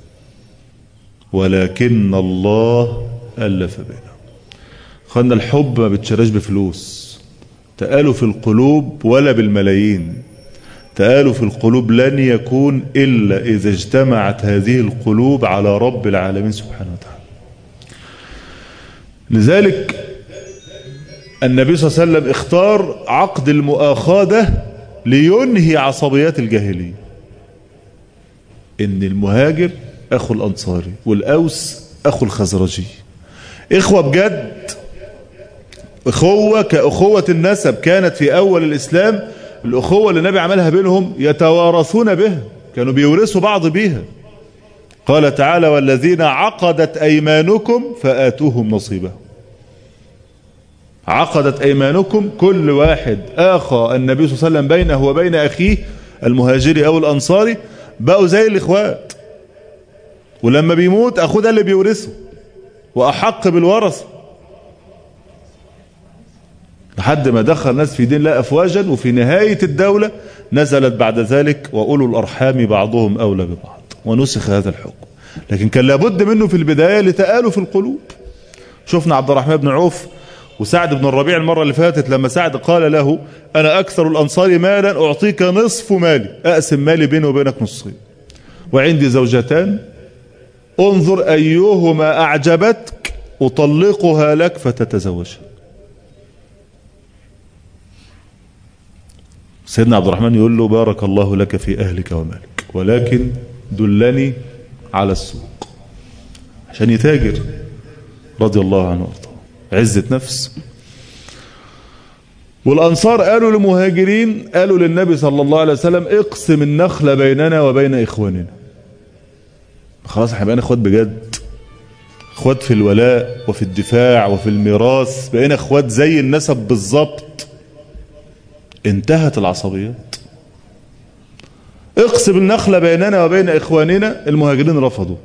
ولكن الله ألف بينهم خلنا الحب ما بتشراش بفلوس تآلف القلوب ولا بالملايين تآلف القلوب لن يكون إلا إذا اجتمعت هذه القلوب على رب العالمين سبحانه وتعالى لذلك النبي صلى الله عليه وسلم اختار عقد المؤاخاة ده لينهي عصبيات الجاهلية ان المهاجر اخو الانصاري والاوس اخو الخزرجي اخوة بجد اخوة كاخوة النسب كانت في اول الاسلام الاخوة اللي النبي عملها بينهم يتوارثون بها كانوا بيورثوا بعض بيها قال تعالى والذين عقدت ايمانكم فاتوهم نصيبهم عقدت ايمانكم كل واحد اخى النبي صلى الله عليه وسلم بينه وبين اخيه المهاجري او الانصاري بقوا زي الاخوات ولما بيموت اخوه ده اللي بيورثه واحق بالورثه لحد ما دخل الناس في دين الله افواجا وفي نهايه الدوله نزلت بعد ذلك واولو الارحام بعضهم اولى ببعض ونسخ هذا الحكم لكن كان لابد منه في البدايه لتآلف القلوب شفنا عبد الرحمن بن عوف وسعد بن الربيع المرة اللي فاتت لما سعد قال له أنا أكثر الأنصار مالا أعطيك نصف مالي أقسم مالي بيني وبينك نصين وعندي زوجتان انظر أيهما أعجبتك أطلقها لك فتتزوجها سيدنا عبد الرحمن يقول له بارك الله لك في أهلك ومالك ولكن دلني على السوق عشان يتاجر رضي الله عنه وارضاه عزة نفس والأنصار قالوا للمهاجرين قالوا للنبي صلى الله عليه وسلم اقسم النخل بيننا وبين إخواننا خلاص احنا بقينا اخوات بجد اخوات في الولاء وفي الدفاع وفي الميراث بقينا اخوات زي النسب بالظبط انتهت العصبيات اقسم النخل بيننا وبين اخواننا المهاجرين رفضوا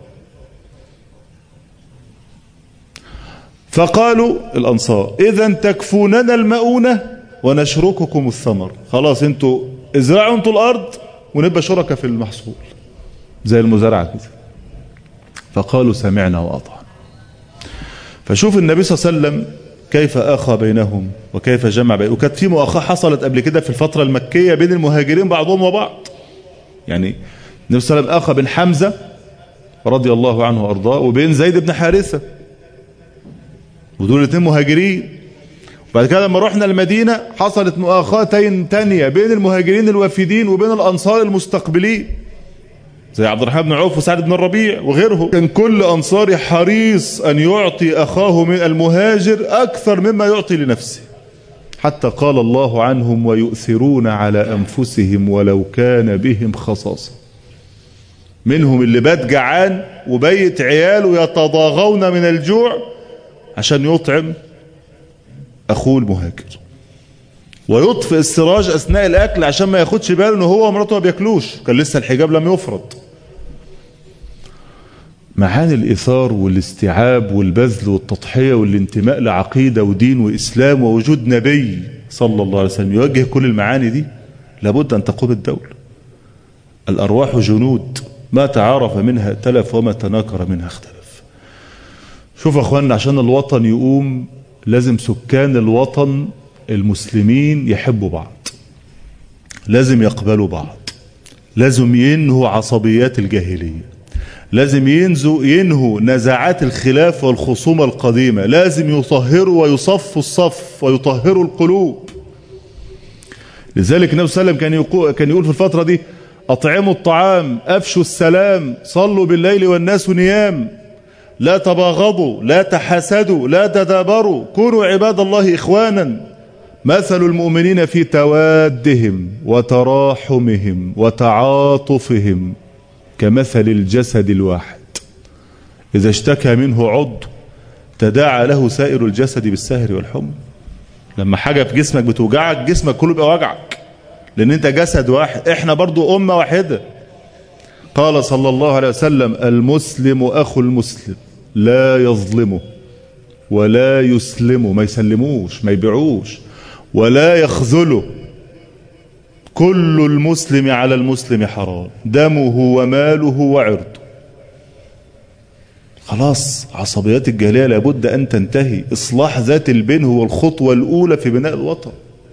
فقالوا الانصار اذا تكفوننا المؤونه ونشرككم الثمر خلاص انتوا ازرعوا انتوا الارض ونبقى شركاء في المحصول زي المزارعه كده فقالوا سمعنا واطعنا فشوف النبي صلى الله عليه وسلم كيف اخى بينهم وكيف جمع بينهم وكانت في مؤاخاه حصلت قبل كده في الفتره المكيه بين المهاجرين بعضهم وبعض يعني النبي صلى الله عليه وسلم اخى بين حمزه رضي الله عنه وارضاه وبين زيد بن حارثه ودول الاثنين مهاجرين وبعد كده لما رحنا المدينة حصلت مؤاخاتين تانية بين المهاجرين الوافدين وبين الأنصار المستقبلين زي عبد الرحمن بن عوف وسعد بن الربيع وغيرهم كان كل أنصاري حريص أن يعطي أخاه من المهاجر أكثر مما يعطي لنفسه حتى قال الله عنهم ويؤثرون على أنفسهم ولو كان بهم خصاصة منهم اللي بات جعان وبيت عياله يتضاغون من الجوع عشان يطعم أخوه المهاجر ويطفئ السراج أثناء الأكل عشان ما ياخدش باله إن هو ومراته ما بياكلوش كان لسه الحجاب لم يفرض معاني الإثار والاستيعاب والبذل والتضحية والانتماء لعقيدة ودين وإسلام ووجود نبي صلى الله عليه وسلم يوجه كل المعاني دي لابد أن تقوم الدولة الأرواح جنود ما تعارف منها تلف وما تناكر منها اختلف شوف يا أخوانا عشان الوطن يقوم لازم سكان الوطن المسلمين يحبوا بعض لازم يقبلوا بعض لازم ينهوا عصبيات الجاهلية لازم ينزوا ينهوا نزاعات الخلاف والخصومة القديمة لازم يطهروا ويصفوا الصف ويطهروا القلوب لذلك النبي صلى الله عليه وسلم كان يقول, كان يقول في الفترة دي أطعموا الطعام أفشوا السلام صلوا بالليل والناس نيام لا تباغضوا لا تحاسدوا لا تدابروا كونوا عباد الله إخوانا مثل المؤمنين في توادهم وتراحمهم وتعاطفهم كمثل الجسد الواحد إذا اشتكى منه عضو تداعى له سائر الجسد بالسهر والحمى لما حاجة في جسمك بتوجعك جسمك كله بيبقى وجعك لأن أنت جسد واحد إحنا برضو أمة واحدة قال صلى الله عليه وسلم المسلم أخو المسلم لا يظلمه ولا يسلمه ما يسلموش ما يبيعوش ولا يخذله كل المسلم على المسلم حرام دمه وماله وعرضه خلاص عصبيات الجاهلية لابد أن تنتهي إصلاح ذات البين هو الخطوة الأولى في بناء الوطن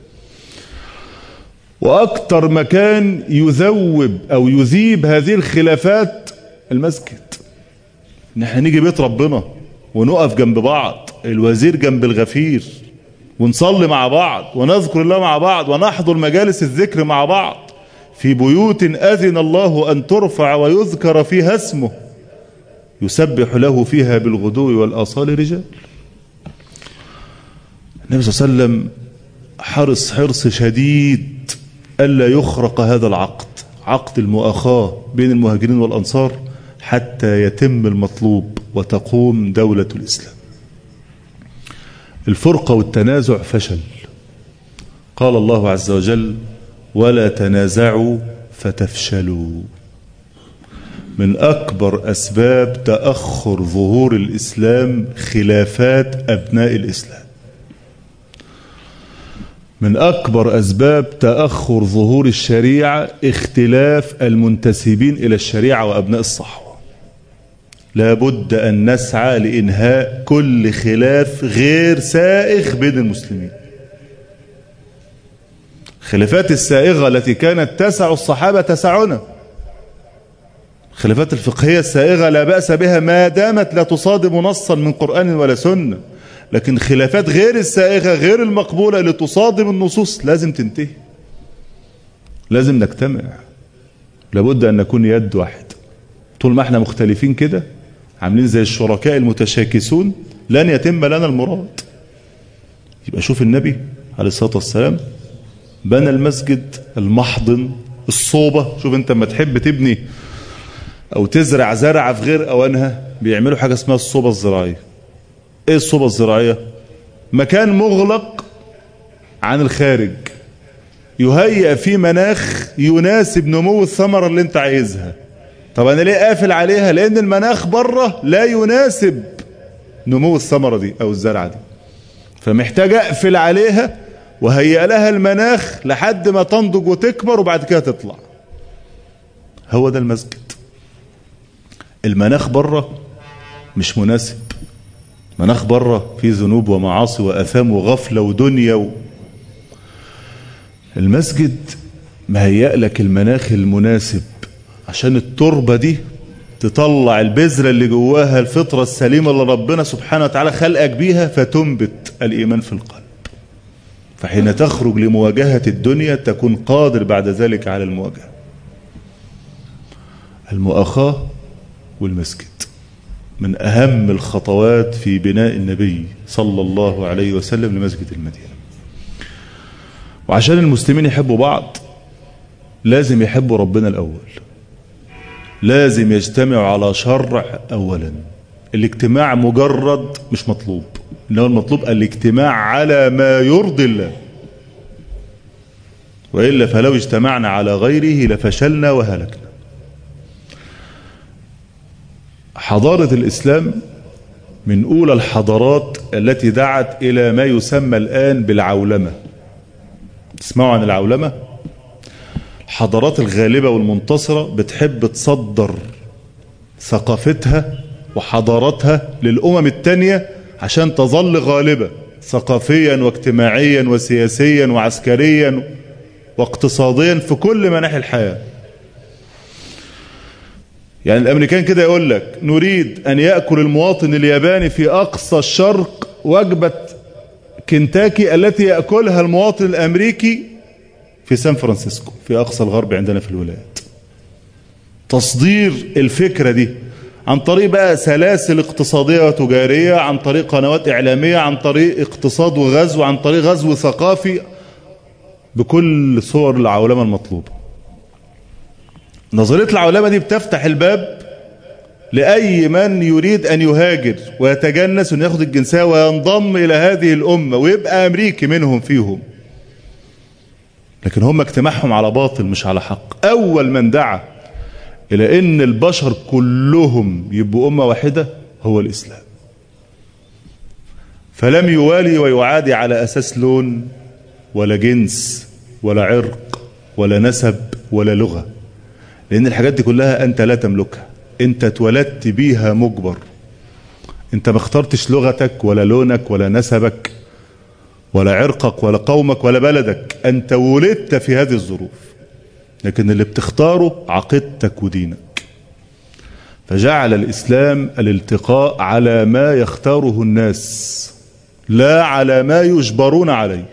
وأكثر مكان يذوب أو يذيب هذه الخلافات المسجد نحن نيجي بيت ربنا ونقف جنب بعض الوزير جنب الغفير ونصلي مع بعض ونذكر الله مع بعض ونحضر مجالس الذكر مع بعض في بيوت أذن الله أن ترفع ويذكر فيها اسمه يسبح له فيها بالغدو والآصال رجال النبي صلى الله عليه وسلم حرص حرص شديد ألا يخرق هذا العقد عقد المؤاخاة بين المهاجرين والأنصار حتى يتم المطلوب وتقوم دولة الإسلام الفرقة والتنازع فشل قال الله عز وجل ولا تنازعوا فتفشلوا من أكبر أسباب تأخر ظهور الإسلام خلافات أبناء الإسلام من أكبر أسباب تأخر ظهور الشريعة اختلاف المنتسبين إلى الشريعة وأبناء الصحوة لابد أن نسعى لإنهاء كل خلاف غير سائغ بين المسلمين خلافات السائغة التي كانت تسع الصحابة تسعنا الخلافات الفقهية السائغة لا بأس بها ما دامت لا تصادم نصا من قرآن ولا سنة لكن خلافات غير السائغة غير المقبولة اللي تصادم النصوص لازم تنتهي لازم نجتمع لابد أن نكون يد واحد طول ما احنا مختلفين كده عاملين زي الشركاء المتشاكسون لن يتم لنا المراد يبقى شوف النبي عليه الصلاة والسلام بنى المسجد المحضن الصوبة شوف انت لما تحب تبني او تزرع زرعة في غير اوانها بيعملوا حاجة اسمها الصوبة الزراعية ايه الصوبة الزراعية مكان مغلق عن الخارج يهيئ فيه مناخ يناسب نمو الثمرة اللي انت عايزها طب انا ليه قافل عليها لان المناخ بره لا يناسب نمو الثمرة دي او الزرعة دي فمحتاج اقفل عليها وهيئ لها المناخ لحد ما تنضج وتكبر وبعد كده تطلع هو ده المسجد المناخ بره مش مناسب مناخ بره فيه ذنوب ومعاصي واثام وغفله ودنيا و... المسجد مهيأ لك المناخ المناسب عشان التربة دي تطلع البذرة اللي جواها الفطرة السليمة اللي ربنا سبحانه وتعالى خلقك بيها فتنبت الإيمان في القلب فحين تخرج لمواجهة الدنيا تكون قادر بعد ذلك على المواجهة المؤاخاة والمسجد من أهم الخطوات في بناء النبي صلى الله عليه وسلم لمسجد المدينة وعشان المسلمين يحبوا بعض لازم يحبوا ربنا الأول لازم يجتمعوا على شرع أولا الاجتماع مجرد مش مطلوب إنه المطلوب الاجتماع على ما يرضي الله وإلا فلو اجتمعنا على غيره لفشلنا وهلكنا حضارة الإسلام من أولى الحضارات التي دعت إلى ما يسمى الآن بالعولمة تسمعوا عن العولمة الحضارات الغالبة والمنتصرة بتحب تصدر ثقافتها وحضاراتها للأمم التانية عشان تظل غالبة ثقافيا واجتماعيا وسياسيا وعسكريا واقتصاديا في كل مناحي الحياة يعني الأمريكان كده يقول لك نريد أن يأكل المواطن الياباني في أقصى الشرق وجبة كنتاكي التي يأكلها المواطن الأمريكي في سان فرانسيسكو في أقصى الغرب عندنا في الولايات تصدير الفكرة دي عن طريق بقى سلاسل اقتصادية وتجارية عن طريق قنوات إعلامية عن طريق اقتصاد وغزو عن طريق غزو ثقافي بكل صور العولمة المطلوبة نظرية العولمة دي بتفتح الباب لأي من يريد أن يهاجر ويتجنس أن ياخد الجنسية وينضم إلى هذه الأمة ويبقى أمريكي منهم فيهم لكن هم اجتماعهم على باطل مش على حق أول من دعا إلى أن البشر كلهم يبقوا أمة واحدة هو الإسلام فلم يوالي ويعادي على أساس لون ولا جنس ولا عرق ولا نسب ولا لغة لأن الحاجات دي كلها أنت لا تملكها أنت اتولدت بيها مجبر أنت ما اخترتش لغتك ولا لونك ولا نسبك ولا عرقك ولا قومك ولا بلدك أنت ولدت في هذه الظروف لكن اللي بتختاره عقيدتك ودينك فجعل الإسلام الالتقاء على ما يختاره الناس لا على ما يجبرون عليه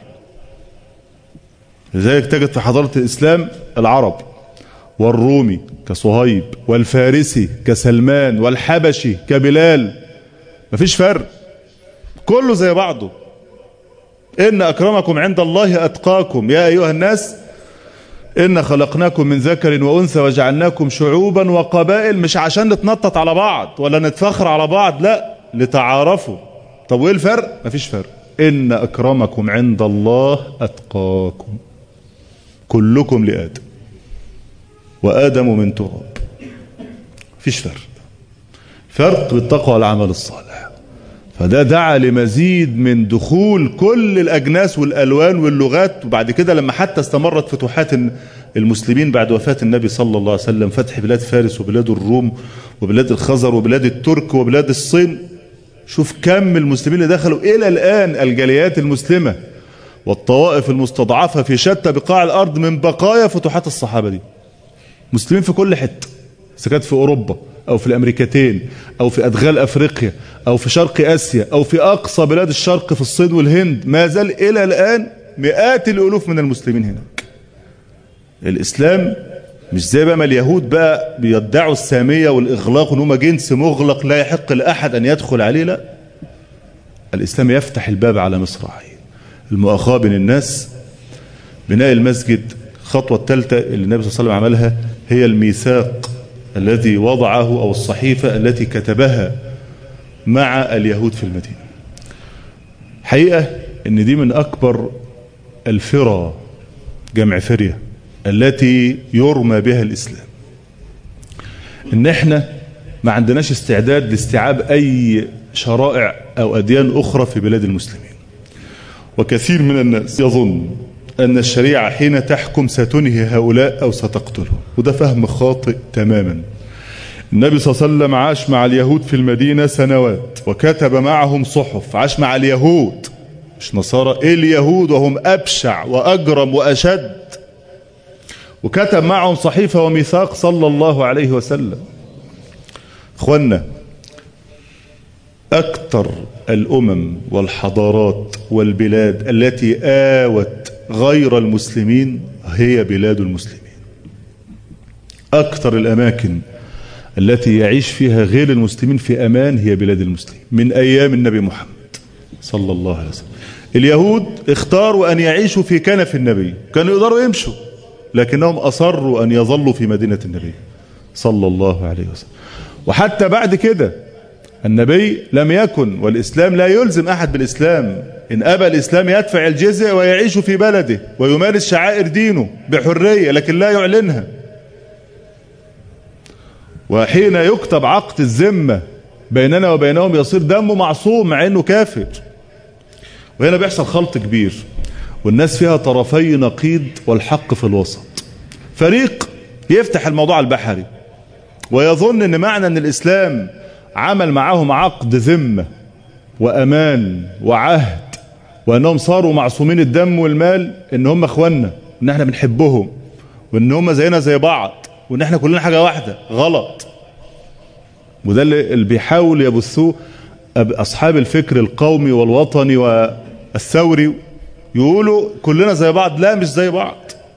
لذلك تجد في حضارة الإسلام العرب والرومي كصهيب والفارسي كسلمان والحبشي كبلال مفيش فرق كله زي بعضه إن أكرمكم عند الله أتقاكم يا أيها الناس إن خلقناكم من ذكر وأنثى وجعلناكم شعوبا وقبائل مش عشان نتنطط على بعض ولا نتفخر على بعض لا لتعارفوا طب وإيه الفرق مفيش فرق إن أكرمكم عند الله أتقاكم كلكم لآدم وآدم من تراب مفيش فرق فرق بالتقوى والعمل الصالح فده دعا لمزيد من دخول كل الأجناس والألوان واللغات وبعد كده لما حتى استمرت فتوحات المسلمين بعد وفاة النبي صلى الله عليه وسلم فتح بلاد فارس وبلاد الروم وبلاد الخزر وبلاد الترك وبلاد الصين شوف كم المسلمين اللي دخلوا إلى الآن الجاليات المسلمة والطوائف المستضعفة في شتى بقاع الأرض من بقايا فتوحات الصحابة دي مسلمين في كل حتة إذا كانت في أوروبا أو في الأمريكتين أو في أدغال أفريقيا أو في شرق آسيا أو في أقصى بلاد الشرق في الصين والهند ما زال إلى الآن مئات الألوف من المسلمين هناك الإسلام مش زي بقى ما اليهود بقى بيدعوا السامية والإغلاق وإن هم جنس مغلق لا يحق لأحد أن يدخل عليه لا الإسلام يفتح الباب على مصراعيه المؤاخاة بين الناس بناء المسجد الخطوة الثالثة اللي النبي صلى الله عليه وسلم عملها هي الميثاق الذي وضعه أو الصحيفة التي كتبها مع اليهود في المدينة حقيقة ان دي من أكبر الفرى جمع فرية التي يرمى بها الإسلام ان احنا ما عندناش استعداد لاستيعاب أي شرائع أو أديان أخرى في بلاد المسلمين وكثير من الناس يظن أن الشريعة حين تحكم ستنهي هؤلاء أو ستقتلهم وده فهم خاطئ تماما النبي صلى الله عليه وسلم عاش مع اليهود في المدينة سنوات وكتب معهم صحف عاش مع اليهود مش نصارى إيه اليهود وهم أبشع وأجرم وأشد وكتب معهم صحيفة وميثاق صلى الله عليه وسلم اخوانا أكثر الأمم والحضارات والبلاد التي آوت غير المسلمين هي بلاد المسلمين أكثر الأماكن التي يعيش فيها غير المسلمين في أمان هي بلاد المسلمين من أيام النبي محمد صلى الله عليه وسلم اليهود اختاروا أن يعيشوا في كنف النبي كانوا يقدروا يمشوا لكنهم أصروا أن يظلوا في مدينة النبي صلى الله عليه وسلم وحتى بعد كده النبي لم يكن والإسلام لا يلزم أحد بالإسلام إن أبى الإسلام يدفع الجزية ويعيش في بلده ويمارس شعائر دينه بحرية لكن لا يعلنها وحين يكتب عقد الذمة بيننا وبينهم يصير دمه معصوم مع انه كافر وهنا بيحصل خلط كبير والناس فيها طرفي نقيض والحق في الوسط فريق يفتح الموضوع البحري ويظن ان معنى ان الاسلام عمل معهم عقد ذمة وامان وعهد وانهم صاروا معصومين الدم والمال ان هم اخواننا ان احنا بنحبهم وان هم زينا زي بعض وان احنا كلنا حاجة واحدة غلط وده اللي بيحاول يبثوه اصحاب الفكر القومي والوطني والثوري يقولوا كلنا زي بعض لا مش زي بعض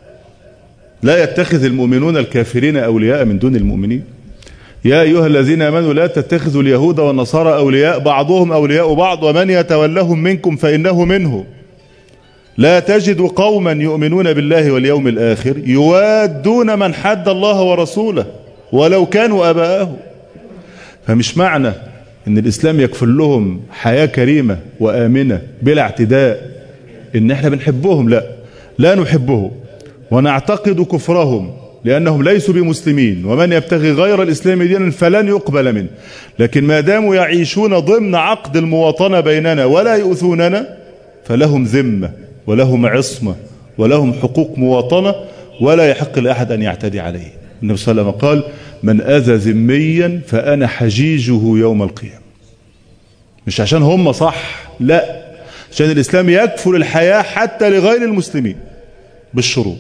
لا يتخذ المؤمنون الكافرين اولياء من دون المؤمنين يا ايها الذين امنوا لا تتخذوا اليهود والنصارى اولياء بعضهم اولياء بعض ومن يتولهم منكم فانه منهم لا تجد قوما يؤمنون بالله واليوم الآخر يوادون من حد الله ورسوله ولو كانوا أباءه فمش معنى ان الإسلام يكفل لهم حياة كريمة وآمنة بلا اعتداء ان احنا بنحبهم لا لا نحبهم ونعتقد كفرهم لأنهم ليسوا بمسلمين ومن يبتغي غير الإسلام دينا فلن يقبل منه لكن ما داموا يعيشون ضمن عقد المواطنة بيننا ولا يؤذوننا فلهم ذمة ولهم عصمة ولهم حقوق مواطنة ولا يحق لأحد أن يعتدي عليه النبي صلى الله عليه وسلم قال من أذى ذميا فأنا حجيجه يوم القيامة مش عشان هم صح لا عشان الإسلام يكفل الحياة حتى لغير المسلمين بالشروط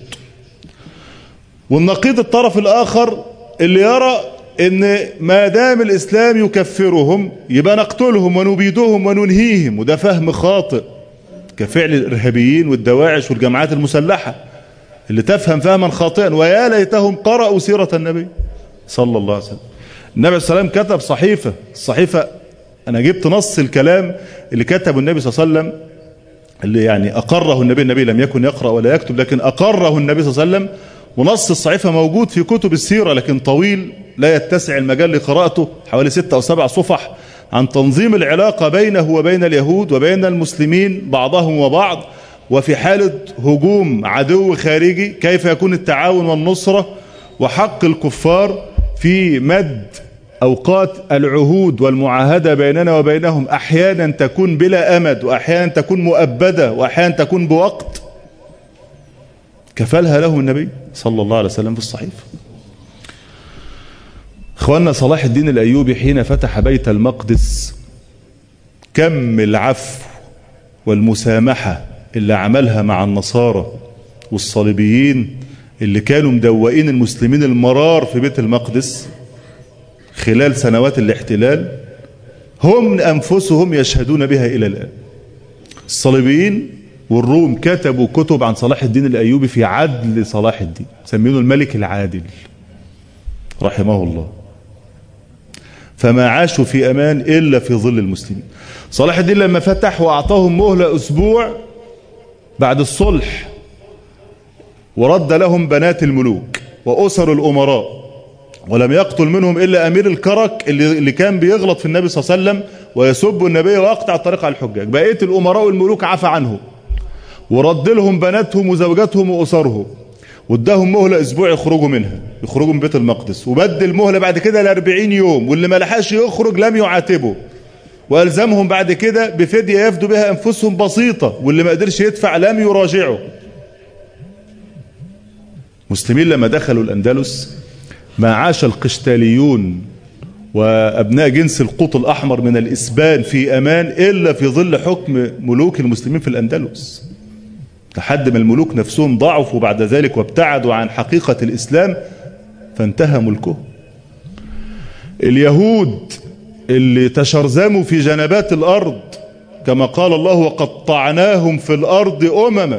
والنقيض الطرف الآخر اللي يرى ان ما دام الإسلام يكفرهم يبقى نقتلهم ونبيدهم وننهيهم وده فهم خاطئ كفعل الإرهابيين والدواعش والجماعات المسلحة اللي تفهم فهما خاطئا ويا ليتهم قرأوا سيرة النبي صلى الله عليه وسلم النبي صلى الله عليه وسلم كتب صحيفة الصحيفة أنا جبت نص الكلام اللي كتبه النبي صلى الله عليه وسلم اللي يعني أقره النبي النبي لم يكن يقرأ ولا يكتب لكن أقره النبي صلى الله عليه وسلم ونص الصحيفة موجود في كتب السيرة لكن طويل لا يتسع المجال لقراءته حوالي ستة أو سبع صفح عن تنظيم العلاقة بينه وبين اليهود وبين المسلمين بعضهم وبعض وفي حالة هجوم عدو خارجي كيف يكون التعاون والنصرة وحق الكفار في مد أوقات العهود والمعاهدة بيننا وبينهم أحيانا تكون بلا أمد وأحيانا تكون مؤبدة وأحيانا تكون بوقت كفلها له النبي صلى الله عليه وسلم في الصحيفة اخوانا صلاح الدين الايوبي حين فتح بيت المقدس كم العفو والمسامحة اللي عملها مع النصارى والصليبيين اللي كانوا مدوقين المسلمين المرار في بيت المقدس خلال سنوات الاحتلال هم أنفسهم يشهدون بها إلى الآن الصليبيين والروم كتبوا كتب عن صلاح الدين الأيوبي في عدل صلاح الدين سمينه الملك العادل رحمه الله فما عاشوا في أمان إلا في ظل المسلمين صلاح الدين لما فتح وأعطاهم مهلة أسبوع بعد الصلح ورد لهم بنات الملوك وأسر الأمراء ولم يقتل منهم إلا أمير الكرك اللي, اللي كان بيغلط في النبي صلى الله عليه وسلم ويسب النبي ويقطع الطريق على الحجاج بقية الأمراء والملوك عفى عنه ورد لهم بناتهم وزوجاتهم وأسرهم واداهم مهلة أسبوع يخرجوا منها يخرجوا من بيت المقدس وبدل مهلة بعد كده ل 40 يوم واللي ما لحقش يخرج لم يعاتبه وألزمهم بعد كده بفدية يفدوا بها أنفسهم بسيطة واللي ما قدرش يدفع لم يراجعه مسلمين لما دخلوا الأندلس ما عاش القشتاليون وأبناء جنس القوط الأحمر من الإسبان في أمان إلا في ظل حكم ملوك المسلمين في الأندلس لحد ما الملوك نفسهم ضعفوا بعد ذلك وابتعدوا عن حقيقة الإسلام فانتهى ملكهم اليهود اللي تشرذموا في جنبات الأرض كما قال الله وقطعناهم في الأرض أمما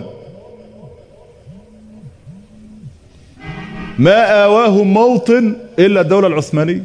ما آواهم موطن إلا الدولة العثمانية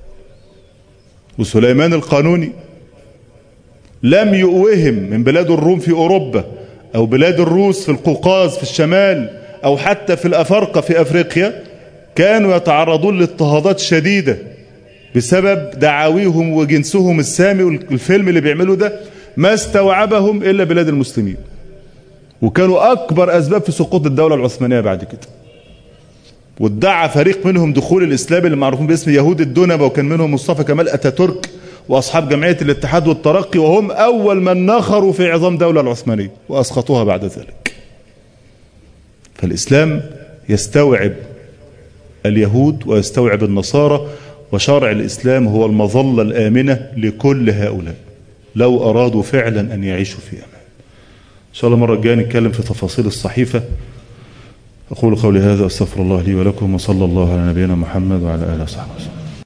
وسليمان القانوني لم يؤوهم من بلاد الروم في أوروبا أو بلاد الروس في القوقاز في الشمال أو حتى في الأفارقة في أفريقيا كانوا يتعرضون لاضطهادات شديدة بسبب دعاويهم وجنسهم السامي والفيلم اللي بيعملوا ده ما استوعبهم إلا بلاد المسلمين وكانوا أكبر أسباب في سقوط الدولة العثمانية بعد كده وادعى فريق منهم دخول الإسلام اللي معروفين باسم يهود الدنبة وكان منهم مصطفى كمال أتاتورك وأصحاب جمعية الاتحاد والترقي وهم أول من نخروا في عظام دولة العثمانية وأسقطوها بعد ذلك فالإسلام يستوعب اليهود ويستوعب النصارى وشرع الإسلام هو المظلة الآمنة لكل هؤلاء لو أرادوا فعلا أن يعيشوا في أمان إن شاء الله مرة الجاية نتكلم في تفاصيل الصحيفة أقول قولي هذا أستغفر الله لي ولكم وصلى الله على نبينا محمد وعلى آله وصحبه وسلم